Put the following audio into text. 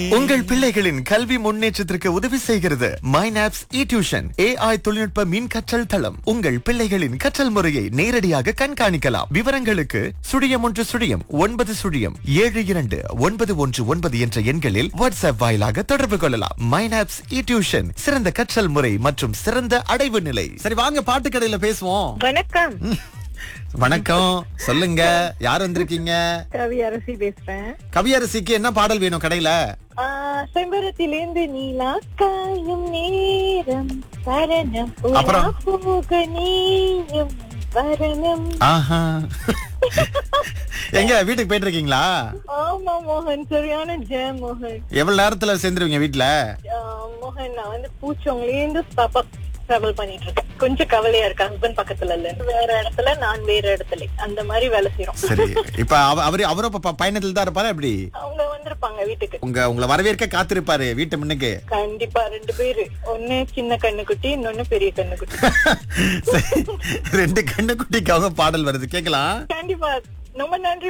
உங்கள் பிள்ளைகளின் கல்வி முன்னேற்றத்திற்கு உதவி செய்கிறது மைனாப்ஸ் இ டியூஷன் ஏஐ தொழில்நுட்ப மின் கற்றல் தளம் உங்கள் பிள்ளைகளின் கற்றல் முறையை நேரடியாக கண்காணிக்கலாம் விவரங்களுக்கு சுழியம் ஒன்று சுழியம் ஒன்பது சுழியம் ஏழு இரண்டு ஒன்பது ஒன்று ஒன்பது என்ற எண்களில் வாட்ஸ்அப் வாயிலாக தொடர்பு கொள்ளலாம் மைனாப்ஸ் இ டியூஷன் சிறந்த கற்றல் முறை மற்றும் சிறந்த அடைவு நிலை சரி வாங்க பாட்டு கடையில பேசுவோம் வணக்கம் வணக்கம் சொல்லுங்க யார் வந்திருக்கீங்க கவி அரசி பேசுறேன் கவியரசிக்கு என்ன பாடல் வேணும் கடையில ஆஹ் செம்பரத்திலிருந்து நீலா காயும் நேரம் சரணம் அப்புறம்? உலா போக நீயும் வரணம் ஆஹா எங்க வீட்டுக்கு போயிட்டு இருக்கீங்களா ஆமா மோகன் சரியான ஜெய மோகன் எவ்வளவு நேரத்துல சேர்ந்துருவீங்க வீட்டுல ஆஹ் மோகன் நான் வந்து பூச்சவங்களேந்து பாப்பா டிராவல் பண்ணிட்டு இருக்கேன் கொஞ்சம் கவலையா இருக்கு ஹஸ்பண்ட் பக்கத்துல இல்ல வேற இடத்துல நான் வேற இடத்துல அந்த மாதிரி வேலை செய்யறோம் சரி இப்ப அவ- அவரு அவரும் இப்ப ப- பயணத்துல தான் இருப்பாரு அப்படி அவங்க வந்திருப்பாங்க வீட்டுக்கு உங்க உங்களை வரவேற்க காத்திருப்பாரு வீட்டு முன்னுக்கு கண்டிப்பா ரெண்டு பேரு ஒண்ணு சின்ன கண்ணுக்குட்டி இன்னொன்னு பெரிய கண்ணுக்குட்டி சரி, ரெண்டு கண்ணு குட்டிக்காக பாடல் வருது கேக்கலாம் கண்டிப்பா ரொம்ப நன்றி